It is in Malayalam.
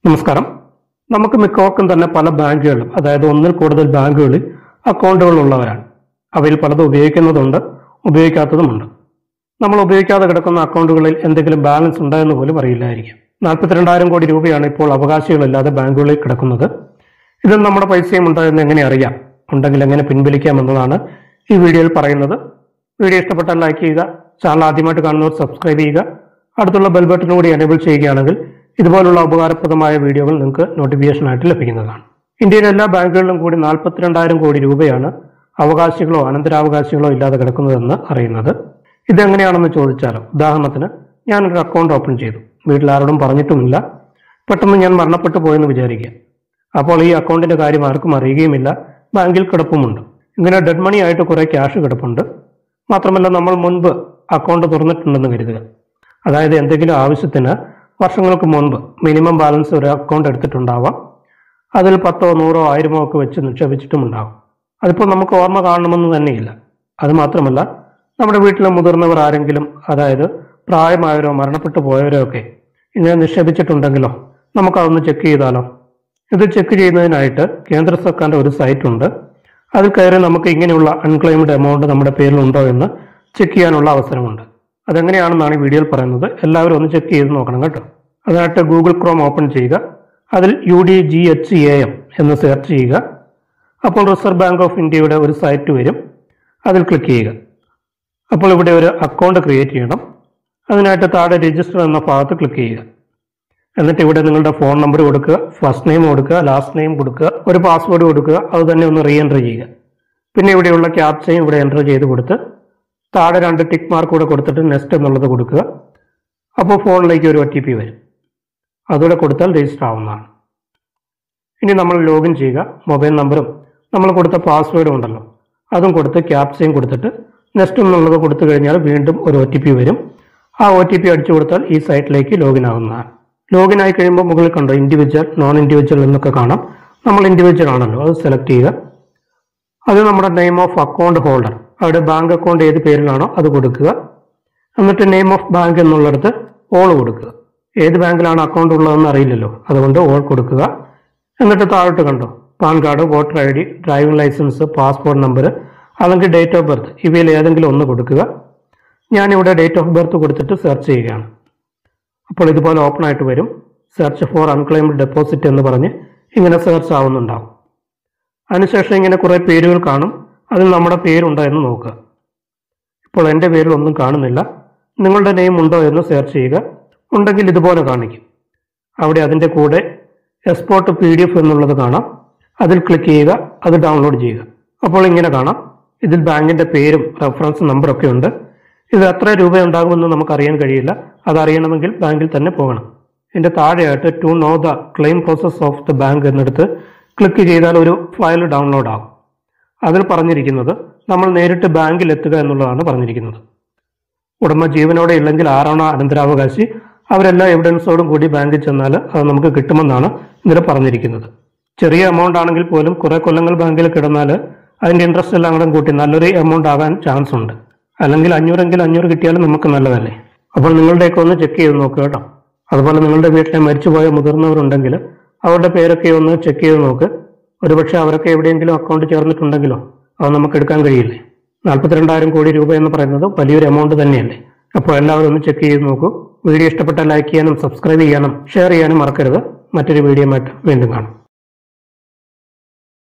നമസ്കാരം നമുക്ക് മിക്കവർക്കും തന്നെ പല ബാങ്കുകളിലും അതായത് ഒന്നിൽ കൂടുതൽ ബാങ്കുകളിൽ അക്കൗണ്ടുകൾ ഉള്ളവരാണ് അവയിൽ പലതും ഉപയോഗിക്കുന്നതുണ്ട് ഉപയോഗിക്കാത്തതുമുണ്ട് നമ്മൾ ഉപയോഗിക്കാതെ കിടക്കുന്ന അക്കൗണ്ടുകളിൽ എന്തെങ്കിലും ബാലൻസ് ഉണ്ടോ എന്ന് പോലും അറിയില്ലായിരിക്കും നാൽപ്പത്തിരണ്ടായിരം കോടി രൂപയാണ് ഇപ്പോൾ അവകാശികളില്ലാതെ ബാങ്കുകളിൽ കിടക്കുന്നത് ഇതിൽ നമ്മുടെ പൈസയും ഉണ്ടോ എന്ന് എങ്ങനെ അറിയാം ഉണ്ടെങ്കിൽ എങ്ങനെ പിൻവലിക്കാം എന്നതാണ് ഈ വീഡിയോയിൽ പറയുന്നത് വീഡിയോ ഇഷ്ടപ്പെട്ടാൽ ലൈക്ക് ചെയ്യുക ചാനൽ ആദ്യമായിട്ട് കാണുന്നവർ സബ്സ്ക്രൈബ് ചെയ്യുക അടുത്തുള്ള ബെൽ ബട്ടൺ കൂടി എനേബിൾ ചെയ്യുകയാണെങ്കിൽ ഇതുപോലുള്ള ഉപകാരപ്രദമായ വീഡിയോകൾ നിങ്ങൾക്ക് നോട്ടിഫിക്കേഷൻ ആയിട്ട് ലഭിക്കുന്നതാണ് ഇന്ത്യയിലെ എല്ലാ ബാങ്കുകളിലും കൂടി നാൽപ്പത്തിരണ്ടായിരം കോടി രൂപയാണ് അവകാശികളോ അനന്തരാവകാശികളോ ഇല്ലാതെ കിടക്കുന്നതെന്ന് അറിയുന്നത് ഇതെങ്ങനെയാണെന്ന് ചോദിച്ചാലോ ഉദാഹരണത്തിന് ഞാനൊരു അക്കൗണ്ട് ഓപ്പൺ ചെയ്തു വീട്ടിൽ ആരോടും പറഞ്ഞിട്ടുമില്ല പെട്ടെന്ന് ഞാൻ മരണപ്പെട്ടു പോയെന്ന് വിചാരിക്കുക അപ്പോൾ ഈ അക്കൗണ്ടിന്റെ കാര്യം ആർക്കും അറിയുകയുമില്ല ബാങ്കിൽ കിടപ്പുമുണ്ട് ഇങ്ങനെ ഡെഡ് മണി ആയിട്ട് കുറെ ക്യാഷ് കിടപ്പുണ്ട് മാത്രമല്ല നമ്മൾ മുൻപ് അക്കൗണ്ട് തുറന്നിട്ടുണ്ടെന്ന് കരുതുക അതായത് എന്തെങ്കിലും ആവശ്യത്തിന് വർഷങ്ങൾക്ക് മുൻപ് മിനിമം ബാലൻസ് ഒരു അക്കൗണ്ട് എടുത്തിട്ടുണ്ടാവാം അതിൽ പത്തോ നൂറോ ആയിരമോ ഒക്കെ വെച്ച് നിക്ഷേപിച്ചിട്ടുമുണ്ടാകും അതിപ്പോൾ നമുക്ക് ഓർമ്മ കാണണമെന്ന് തന്നെയില്ല അത് മാത്രമല്ല നമ്മുടെ വീട്ടിലെ മുതിർന്നവർ ആരെങ്കിലും അതായത് പ്രായമായവരോ മരണപ്പെട്ടു പോയവരോ ഒക്കെ ഇങ്ങനെ നിക്ഷേപിച്ചിട്ടുണ്ടെങ്കിലോ നമുക്കതൊന്ന് ചെക്ക് ചെയ്താലോ ഇത് ചെക്ക് ചെയ്യുന്നതിനായിട്ട് കേന്ദ്ര സർക്കാരിന്റെ ഒരു സൈറ്റ് ഉണ്ട് അതിൽ കയറി നമുക്ക് ഇങ്ങനെയുള്ള അൺക്ലെയിംഡ് എമൗണ്ട് നമ്മുടെ പേരിലുണ്ടോ എന്ന് ചെക്ക് ചെയ്യാനുള്ള അവസരമുണ്ട് അതെങ്ങനെയാണെന്നാണ് ഈ വീഡിയോയിൽ പറയുന്നത് എല്ലാവരും ഒന്ന് ചെക്ക് ചെയ്ത് നോക്കണം കേട്ടോ അതിനായിട്ട് ഗൂഗിൾ ക്രോം ഓപ്പൺ ചെയ്യുക അതിൽ U D G H A M എന്ന് സെർച്ച് ചെയ്യുക അപ്പോൾ റിസർവ് ബാങ്ക് ഓഫ് ഇന്ത്യയുടെ ഒരു സൈറ്റ് വരും അതിൽ ക്ലിക്ക് ചെയ്യുക അപ്പോൾ ഇവിടെ ഒരു അക്കൗണ്ട് ക്രിയേറ്റ് ചെയ്യണം അതിനായിട്ട് താഴെ രജിസ്റ്റർ എന്ന ഭാഗത്ത് ക്ലിക്ക് ചെയ്യുക എന്നിട്ട് ഇവിടെ നിങ്ങളുടെ ഫോൺ നമ്പർ കൊടുക്കുക ഫസ്റ്റ് നെയിം കൊടുക്കുക ലാസ്റ്റ് നെയിം കൊടുക്കുക ഒരു പാസ്വേഡ് കൊടുക്കുക അത് തന്നെ ഒന്ന് റീ എൻറ്റർ ചെയ്യുക പിന്നെ ഇവിടെയുള്ള ക്യാപ്ചയും ഇവിടെ എൻറ്റർ ചെയ്ത് കൊടുത്ത് താഴെ രണ്ട് ടിക്ക് മാർക്ക് കൂടെ കൊടുത്തിട്ട് നെക്സ്റ്റ് എന്നുള്ളത് കൊടുക്കുക അപ്പോൾ ഫോണിലേക്ക് ഒരു ഒ ടി പി വരും അതുകൂടെ കൊടുത്താൽ രജിസ്റ്റർ ആവുന്നതാണ് ഇനി നമ്മൾ ലോഗിൻ ചെയ്യുക മൊബൈൽ നമ്പറും നമ്മൾ കൊടുത്ത പാസ്വേഡും ഉണ്ടല്ലോ അതും കൊടുത്ത് ക്യാപ്ചയും കൊടുത്തിട്ട് നെക്സ്റ്റ് എന്നുള്ളത് കൊടുത്തു കഴിഞ്ഞാൽ വീണ്ടും ഒരു ഒ ടി പി വരും ആ ഒ ടി പി അടിച്ചു കൊടുത്താൽ ഈ സൈറ്റിലേക്ക് ലോഗിൻ ആവുന്നതാണ് ലോഗിൻ ആയി കഴിയുമ്പോൾ മുകളിൽ കണ്ടോ ഇൻഡിവിജ്വൽ നോൺ ഇൻഡിവിജ്വൽ എന്നൊക്കെ കാണാം നമ്മൾ ഇൻഡിവിജ്വൽ ആണല്ലോ അത് സെലക്ട് ചെയ്യുക അത് നമ്മുടെ നെയിം ഓഫ് അക്കൗണ്ട് ഹോൾഡർ അവിടെ ബാങ്ക് അക്കൗണ്ട് ഏത് പേരിലാണോ അത് കൊടുക്കുക എന്നിട്ട് നെയിം ഓഫ് ബാങ്ക് എന്നുള്ളിടത്ത് ഓൾ കൊടുക്കുക ഏത് ബാങ്കിലാണ് അക്കൗണ്ട് ഉള്ളതെന്ന് അറിയില്ലല്ലോ അതുകൊണ്ട് ഓൾ കൊടുക്കുക എന്നിട്ട് താഴോട്ട് കണ്ടോ PAN card voter I D driving licence passport number അല്ലെങ്കിൽ ഡേറ്റ് ഓഫ് ബർത്ത് ഇവയിൽ ഏതെങ്കിലും ഒന്ന് കൊടുക്കുക ഞാനിവിടെ ഡേറ്റ് ഓഫ് ബർത്ത് കൊടുത്തിട്ട് സെർച്ച് ചെയ്യുകയാണ് അപ്പോൾ ഇതുപോലെ ഓപ്പൺ ആയിട്ട് വരും സെർച്ച് ഫോർ അൺക്ലെയിംഡ് ഡെപ്പോസിറ്റ് എന്ന് പറഞ്ഞ് ഇങ്ങനെ സെർച്ച് ആവുന്നുണ്ടാവും അതിനുശേഷം ഇങ്ങനെ കുറേ പേരുകൾ കാണും അതിൽ നമ്മുടെ പേരുണ്ടോ എന്ന് നോക്കുക ഇപ്പോൾ എൻ്റെ പേരിൽ ഒന്നും കാണുന്നില്ല നിങ്ങളുടെ നെയിം ഉണ്ടോ എന്ന് സെർച്ച് ചെയ്യുക ഉണ്ടെങ്കിൽ ഇതുപോലെ കാണിക്കും അവിടെ അതിൻ്റെ കൂടെ എക്സ്പോർട്ട് പി ഡി എഫ് എന്നുള്ളത് കാണാം അതിൽ ക്ലിക്ക് ചെയ്യുക അത് ഡൗൺലോഡ് ചെയ്യുക അപ്പോൾ ഇങ്ങനെ കാണാം ഇതിൽ ബാങ്കിൻ്റെ പേരും റെഫറൻസ് നമ്പറൊക്കെ ഉണ്ട് ഇത് എത്ര രൂപ ഉണ്ടാകുമെന്ന് നമുക്ക് അറിയാൻ കഴിയില്ല അതറിയണമെങ്കിൽ ബാങ്കിൽ തന്നെ പോകണം ഇതിൻ്റെ താഴെയായിട്ട് to know the claim process of the bank എന്നെടുത്ത് ക്ലിക്ക് ചെയ്താൽ ഒരു ഫയൽ ഡൗൺലോഡ് ആകും അതിൽ പറഞ്ഞിരിക്കുന്നത് നമ്മൾ നേരിട്ട് ബാങ്കിൽ എത്തുക എന്നുള്ളതാണ് പറഞ്ഞിരിക്കുന്നത് ഉടമ ജീവനോടെ ഇല്ലെങ്കിൽ ആരാണോ അനന്തരാവകാശി അവരെല്ലാ എവിഡൻസോടും കൂടി ബാങ്കിൽ ചെന്നാൽ അത് നമുക്ക് കിട്ടുമെന്നാണ് ഇതിൽ പറഞ്ഞിരിക്കുന്നത് ചെറിയ എമൗണ്ട് ആണെങ്കിൽ പോലും കുറെ കൊല്ലങ്ങൾ ബാങ്കിൽ കിടന്നാൽ അതിന്റെ ഇൻട്രസ്റ്റ് എല്ലാം കൂടെ കൂട്ടി നല്ലൊരു എമൗണ്ട് ആകാൻ ചാൻസ് ഉണ്ട് അല്ലെങ്കിൽ അഞ്ഞൂറെങ്കിൽ അഞ്ഞൂറ് കിട്ടിയാലും നമുക്ക് നല്ലതല്ലേ അപ്പോൾ നിങ്ങളുടെയൊക്കെ ഒന്ന് ചെക്ക് ചെയ്ത് നോക്കുക കേട്ടോ അതുപോലെ നിങ്ങളുടെ വീട്ടിലെ മരിച്ചുപോയ മുതിർന്നവരുണ്ടെങ്കിൽ അവരുടെ പേരൊക്കെ ഒന്ന് ചെക്ക് ചെയ്ത് നോക്ക് ഒരുപക്ഷെ അവരൊക്കെ എവിടെയെങ്കിലും അക്കൗണ്ട് ചേർന്നിട്ടുണ്ടെങ്കിലോ അത് നമുക്ക് എടുക്കാൻ കഴിയില്ലേ നാൽപ്പത്തിരണ്ടായിരം കോടി രൂപ എന്ന് പറയുന്നത് വലിയൊരു എമൗണ്ട് തന്നെയല്ലേ അപ്പോൾ എല്ലാവരും ഒന്ന് ചെക്ക് ചെയ്ത് നോക്കൂ വീഡിയോ ഇഷ്ടപ്പെട്ടാൽ ലൈക്ക് ചെയ്യാനും സബ്സ്ക്രൈബ് ചെയ്യാനും ഷെയർ ചെയ്യാനും മറക്കരുത് മറ്റൊരു വീഡിയോ വീണ്ടും കാണാം